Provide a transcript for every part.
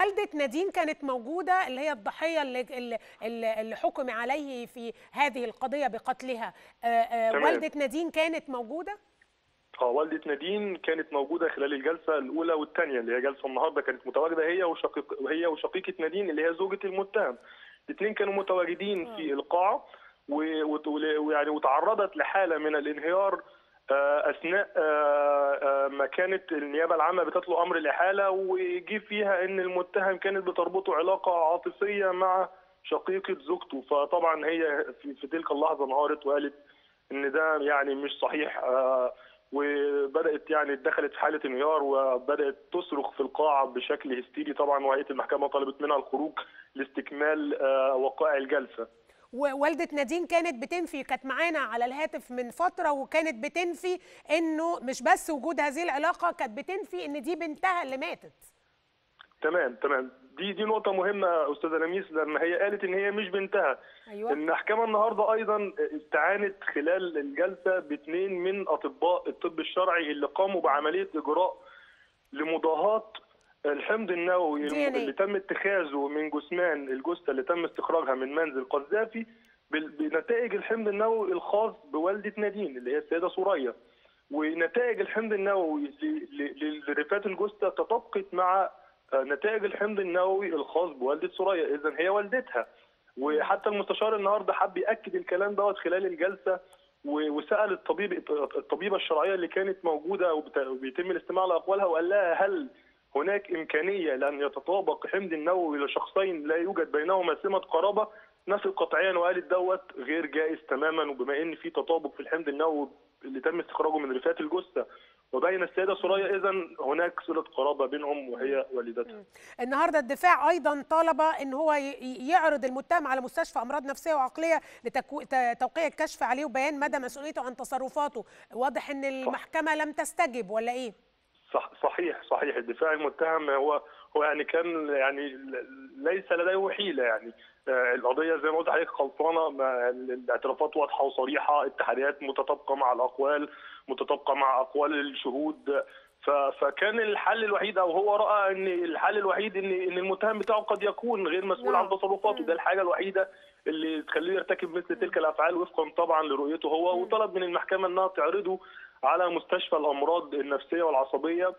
والده نادين كانت موجوده اللي هي الضحيه اللي اللي, اللي حكم عليه في هذه القضيه بقتلها آه، آه، تمام. والده نادين كانت موجوده اه والده نادين كانت موجوده خلال الجلسه الاولى والثانيه اللي هي جلسه النهارده كانت متواجده هي وشقيق وهي وشقيقه نادين اللي هي زوجة المتهم الاثنين كانوا متواجدين في القاعه و- وت- ويعني وتعرضت لحاله من الانهيار آه، اثناء آه، آه، ما كانت النيابه العامه بتطلب امر الاحاله وجي فيها ان المتهم كانت بتربطه علاقه عاطفيه مع شقيقه زوجته فطبعا هي في, في تلك اللحظه انهارت وقالت ان ده يعني مش صحيح آه، وبدات يعني دخلت في حاله انهيار وبدات تصرخ في القاعه بشكل هستيري طبعا وهيئه المحكمه طلبت منها الخروج لاستكمال آه، وقائع الجلسه ووالده نادين كانت بتنفي كانت معانا على الهاتف من فتره وكانت بتنفي انه مش بس وجود هذه العلاقه كانت بتنفي ان دي بنتها اللي ماتت تمام تمام دي دي نقطة مهمة يا أستاذة لميس لما هي قالت إن هي مش بنتها. ايوه المحكمة النهاردة أيضا استعانت خلال الجلسة باثنين من أطباء الطب الشرعي اللي قاموا بعملية إجراء لمضاهاة الحمض النووي DNA. اللي تم اتخاذه من جثمان الجثة اللي تم استخراجها من منزل قذافي بال- بنتائج الحمض النووي الخاص بوالدة نادين اللي هي السيدة سوريا. ونتائج الحمض النووي ل- ل- لرفات الجثة تطابقت مع آه، نتائج الحمض النووي الخاص بوالدة سوريا إذا هي والدتها وحتى المستشار النهارده حب ياكد الكلام دوت خلال الجلسه و- وسال الطبيب الطبيبه الشرعيه اللي كانت موجوده وبت- وبيتم الاستماع لاقوالها وقال لها هل هناك امكانيه لان يتطابق حمض النووي لشخصين لا يوجد بينهما سمه قرابه نفت قطعيا وقالت دوت غير جائز تماما وبما ان في تطابق في الحمض النووي اللي تم استخراجه من رفات الجثه وبين السيده سوريا اذا هناك صله قرابه بينهم وهي والدتها النهارده الدفاع ايضا طالب ان هو ي- يعرض المتهم على مستشفى امراض نفسيه وعقليه لتوقيع الكشف عليه وبيان مدى مسؤوليته عن تصرفاته واضح ان المحكمه لم تستجب ولا ايه صح صحيح صحيح الدفاع المتهم هو هو يعني كان يعني ل- ليس لديه حيله يعني آه، القضيه زي ما قلت لحضرتك خلصانه ما- الاعترافات واضحه وصريحه التحريات متطابقه مع الاقوال متطابقه مع اقوال الشهود ف- فكان الحل الوحيد او هو راى ان الحل الوحيد ان ان المتهم بتاعه قد يكون غير مسؤول عن نعم. تصرفاته ده الحاجه الوحيده اللي تخليه يرتكب مثل تلك الافعال وفقا طبعا لرؤيته هو وطلب من المحكمه انها تعرضه على مستشفى الامراض النفسيه والعصبيه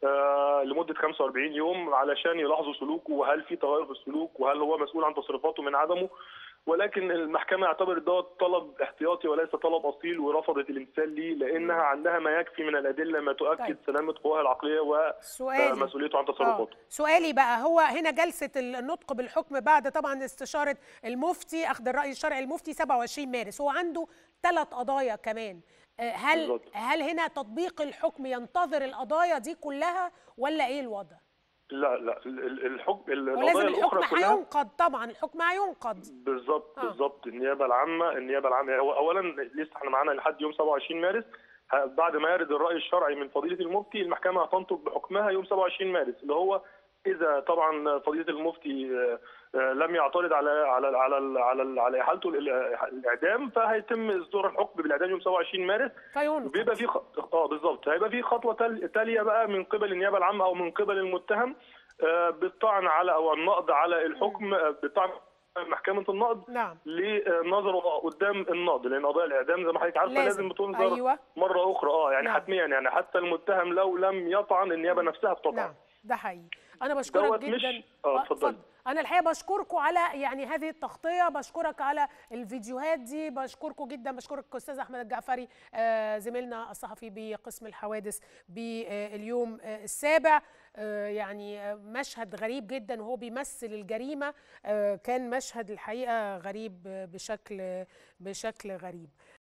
آه، لمده 45 يوم علشان يلاحظوا سلوكه وهل في تغير في السلوك وهل هو مسؤول عن تصرفاته من عدمه ولكن المحكمه اعتبرت دوت طلب احتياطي وليس طلب اصيل ورفضت الامثال ليه لانها عندها ما يكفي من الادله ما تؤكد طيب. سلامه قواها العقليه سؤالي ومسؤوليته عن آه. تصرفاته. سؤالي بقى هو هنا جلسه النطق بالحكم بعد طبعا استشاره المفتي اخذ الراي الشرعي المفتي 27 مارس هو عنده ثلاث قضايا كمان آه، هل بالظبط. هل هنا تطبيق الحكم ينتظر القضايا دي كلها ولا ايه الوضع لا لا ال- ال- الحكم القضايا ولازم الاخرى الحكم كلها هينقض طبعا الحكم هينقض بالظبط آه. بالظبط النيابه العامه النيابه العامه هو اولا لسه احنا معانا لحد يوم 27 مارس ه- بعد ما يرد الراي الشرعي من فضيله المفتي المحكمه هتنطق بحكمها يوم 27 مارس اللي هو اذا طبعا فضيله المفتي آه، آه، لم يعترض على على على على على احالته للإع- الاعدام فهيتم اصدار الحكم بالاعدام يوم 27 مارس فينقض بيبقى في خ... اه بالظبط هيبقى في خطوه تال- تاليه بقى من قبل النيابه العامه او من قبل المتهم آه، بالطعن على او النقض على الحكم آه، بالطعن على محكمه النقض نعم لنظره قدام النقض لان قضايا الاعدام زي ما حضرتك عارفه لازم. لازم بتنظر ايوه مره اخرى اه يعني نعم. حتميا يعني حتى المتهم لو لم يطعن النيابه نفسها بتطعن نعم ده حقيقي انا بشكرك دوت جدا مش- آه، اتفضلي. انا الحقيقه بشكركم على يعني هذه التغطيه بشكرك على الفيديوهات دي بشكركم جدا بشكرك استاذ احمد الجعفري آه، زميلنا الصحفي بقسم الحوادث باليوم آه، السابع آه، يعني آه، مشهد غريب جدا وهو بيمثل الجريمه آه، كان مشهد الحقيقه غريب آه، بشكل بشكل غريب